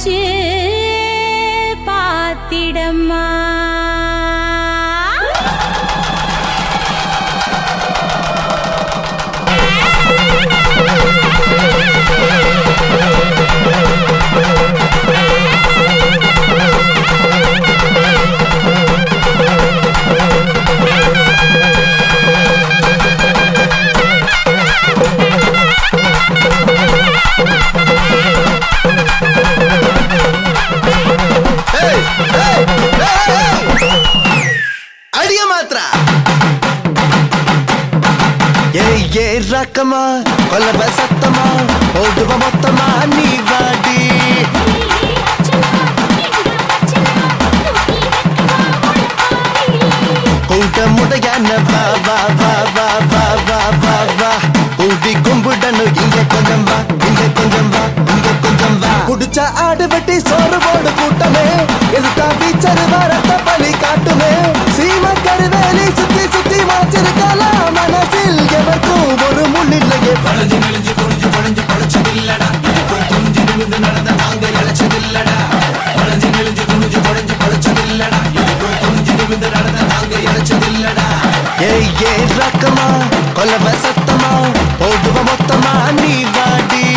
வச்சு பாத்திடம்மா ಏಯ್, ಏಯ್, ಏಯ್! ಅಡಿಯ ಮಾತ್ರ ಏಯ್ ಏ ರಕಮ ಕೊಲಬ ಸತ್ತಮ ಓದುವ ಮೊತ್ತಮ ನೀ ಬಾಡಿ கூட்ட முடையான வா வா வா வா வா வா வா வா கூடி கும்பிடணும் இங்க கொஞ்சம் வா இங்க கொஞ்சம் வா இங்க கொஞ்சம் வா குடிச்ச ஆடு வெட்டி சோறு போடு கூட்டமே எதுக்கா பீச்சர் வரத்த பலி காட்டுமே சீம கருவேலி சுத்தி சுத்தி மறைச்சிருக்காளா மனசில் எவருக்கும் ஒரு முள்ளில்லையே வளைஞ்சு நெளிஞ்சு குனிஞ்சு குழஞ்சு பழச்சதில்லடா போய் துணிஞ்சு நிமிந்து நடந்த நாங்க இழைச்சதில்லடா வளைஞ்சு நெளிஞ்சு குனிஞ்சு குழஞ்சு பழச்சதில்லடா போய் துணிஞ்சு நிமிந்து நடந்த நாங்க இழைச்சதில்லடா ஏய் ஏ ரக்கமா கொலவ சத்தமா ஓடுவ மொத்தமா நீ வாடி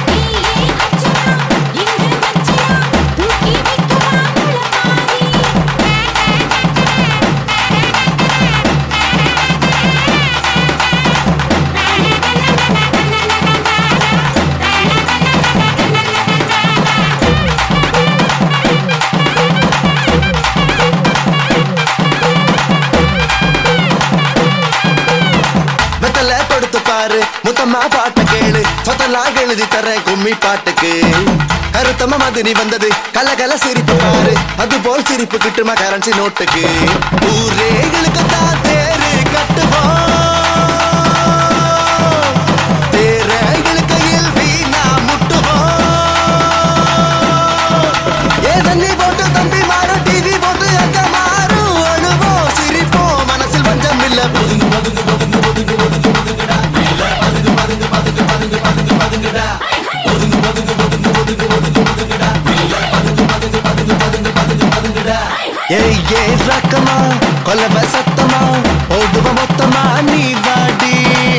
வெத்தல கொடுத்து பாரு முத்தம்மா பாட்ட கேளு சொத்தலாம் எழுதி தரேன் கும்மி பாட்டுக்கு கருத்தம மதுனி வந்தது கலகல சிரிப்பு பாரு அது போல் சிரிப்பு கிட்டுமா கரன்சி நோட்டுக்கு ஊரே இழுக்கத்தான் தேரு கட்டுவோம் தேர இழுக்கையில் வீணா முட்டுவோம் ஏ தண்ணி போட்டு தம்பி மாறும் டிவி போட்டு அங்க மாறும் அழுவோம் சிரிப்போம் மனசில் பஞ்சம் இல்ல ஒதுங்கு ஒதுங்கு ஒதுங்கு ஒதுங்கு ஒதுங்கு ஒதுங்குடா இல்ல பதுங்கு பதுங்கு பதுங்கு பதுங்கு பதுங்கு பதுங்குடா ஒதுங்கு ஒதுங்கு ஒதுங்கு ஒதுங்கு ஒதுங்கு ஒதுங்குடா இல்ல பதுங்கு பதுங்கு பதுங்கு பதுங்கு பதுங்கு பதுங்குடா ஏய் ஏ ரக்கமா கொலவ சத்தமா ஓடுவ மொத்தமா நீ வாடி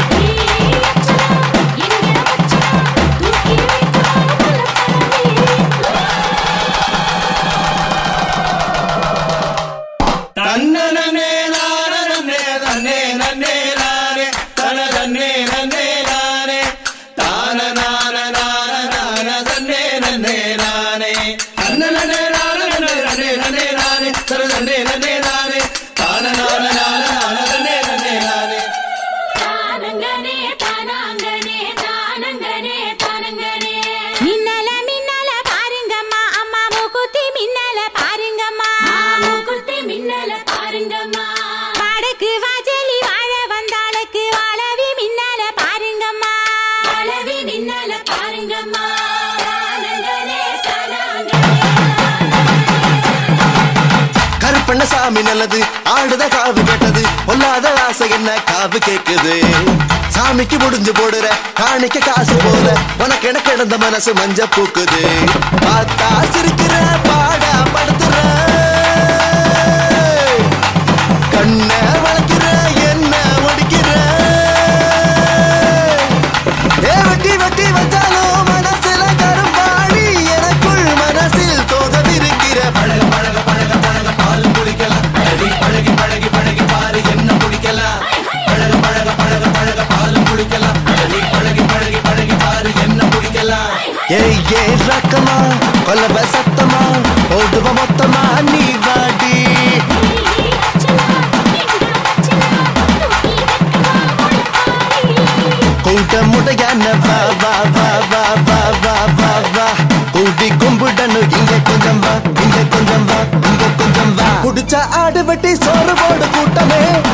தன்னனே நானே தன்னே நன்னே நானே தன தன்னே நன்னே நானே தான நான நான நான தன்னே நன்னே நானே தன்னனே நானே நன்னே நன்னே நானே தன தன்னே நன்னே நானே தான நான நான நான தன்னே நன்னே நானே தானங்கனே தானாங்கனே தானங்கனே தானங்கனே மின்னல மின்னல பாருங்கம்மா அம்மா மூக்குத்தி மின்னல பாருங்கம்மா மூக்குத்தி மின்னல பாருங்கம்மா வடக்கு வாஜலி வாழ வந்தாளுக்கு வாழவி மின்னல பாருங்கம்மா வாழவி மின்னல பாருங்கம்மா தானங்கனே தானாங்கனே கருப்பண்ண சாமி நல்லது ஆடுத காவு கேட்டது பொல்லாத ஆசை என்ன காவு கேக்குது சாமிக்கு முடிஞ்சு போடுற காணிக்க காசு போல உனக்கு எனக்கு கிடந்த மனசு மஞ்ச பூக்குது பார்த்தா சிரிக்கிற பாடா படுத்துற கண்ண வளர்க்கிற என்ன ஒடிக்கிற ஏ வெட்டி வெட்டி வச்சாலும் மனசுல கரும்பாடி எனக்குள் மனசில் தோதவிருக்கிற பழக பழக பழக பழக பால் குடிக்கலாம் பழகி பழகி பழகி பழகி பாரு என்ன குடிக்கலாம் பழக பழக பழக பழக பால் குடிக்கலாம் பழகி பழகி பழகி பழகி பாரு என்ன குடிக்கலாம் ஏய் ஏ ரக்கமா கொலவ சத்தமா ஓடுவ மொத்தமா நீ வாடி கூட்ட முடையான வா வா வா வா வா வா வா வா கூடி கும்பிடணும் இங்க கொஞ்சம் வா இங்க கொஞ்சம் வா இங்க கொஞ்சம் வா குடிச்ச ஆடு வெட்டி சோறு போடு கூட்டமே